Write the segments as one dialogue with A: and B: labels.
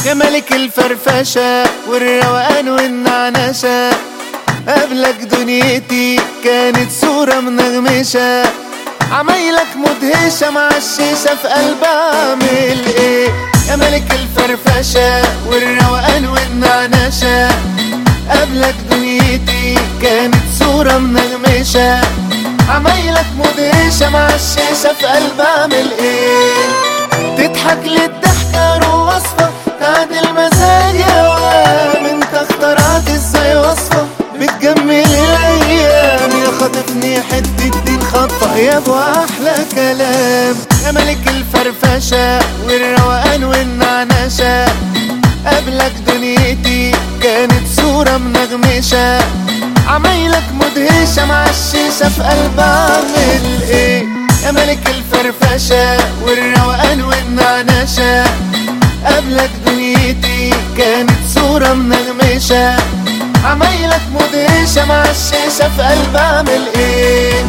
A: يا ملك الفرفشة والروقان والنعنشة قبلك دنيتي كانت صورة منغمشة عمايلك مدهشة مع الشيشة في قلب اعمل ايه يا ملك الفرفشة والروقان والنعنشة قبلك دنيتي كانت صورة منغمشة عمايلك مدهشة مع الشيشة في قلب اعمل ايه تضحك للضحكة روح وصفة تعدل مزاج يا وام انت اخترعت ازاي وصفة بتجمل الايام يا خاطفني حتة دين خطة يا ابو احلى كلام يا ملك الفرفشة والروقان والنعنشة قبلك دنيتي كانت صورة منغمشة عمايلك مدهشة مع الشيشة في قلب اعمل ايه يا ملك الفرفشة والروقان والنعنشة قبلك دنيتي كانت صورة منغمشة عمايلك مدهشة مع الشيشة في قلب اعمل ايه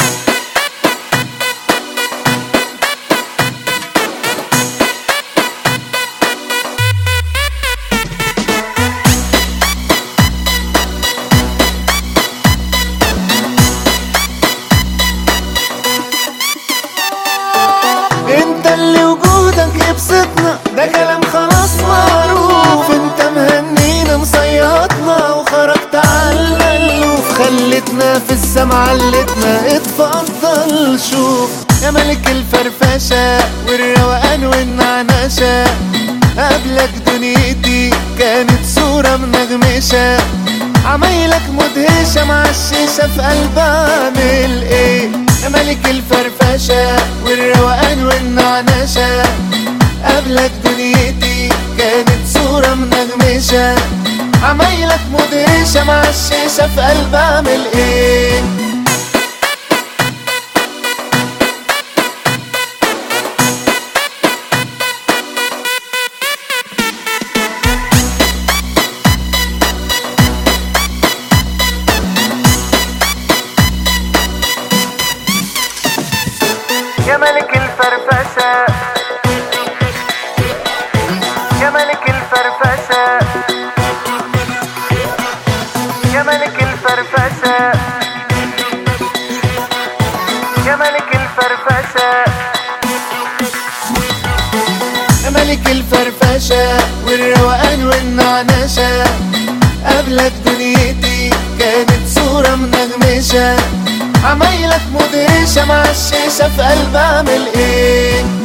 A: انت اللي وجودك يبسطنا ده كلام خلاص معروف انت مهنينا مصيطنا وخرجت على المألوف خلتنا في السما علتنا اتفضل شوف يا ملك الفرفشة والروقان والنعنشة قبلك دنيتي كانت صورة منغمشة عمايلك مدهشة مع الشيشة في قلب اعمل ايه يا ملك الفرفشة والروقان والنعنشة قبلك دنيتي كانت صورة منغمشة عمايلك مدهشة مع الشيشة في قلب اعمل ايه يا ملك الفرفشة يا ملك الفرفشة يا ملك الفرفشة يا ملك الفرفشة يا ملك الفرفشة والروقان والنعنشة قبلك دنيتي كانت صورة منغمشة عمايلك مدهشة مع الشيشة في قلب اعمل ايه